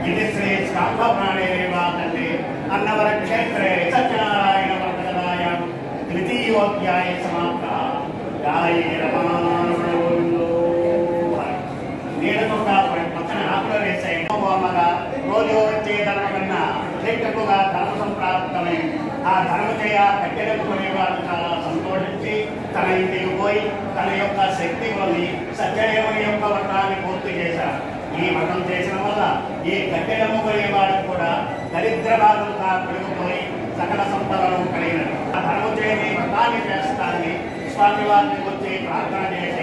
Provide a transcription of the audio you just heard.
ఇది శ్రీ స్కంభప్రాణేవా తండ్రి అన్నవర క్షేత్రే సత్యనారాయణ వర్తకదాయ తృతీయోధ్యాయ సమాప్త గాయే రమానుభవంలో నీడతో పక్కన ఆకులు వేసాయి బొమ్మగా రోజు వచ్చే ధర్మ కన్నా లెక్కకుగా ధర్మ సంప్రాప్తమై ఆ ధర్మ చేయ కట్టెలకు కొనేవాడు చాలా సంతోషించి తన ఇంటికి పోయి తన యొక్క శక్తి వల్లి సత్యదేవుని యొక్క వ్రతాన్ని పూర్తి చేశారు ఈ వ్రతం చేసిన వల్ల ఈ కట్టెలము పోయేవాడు కూడా దరిద్ర బాధలుగా పెరిగిపోయి సకల సంపదలు కలిగినట్టు ఆ ధర్మ చేయని వ్రతాన్ని చేస్తానని స్వామి వారిని వచ్చి ప్రార్థన చేశారు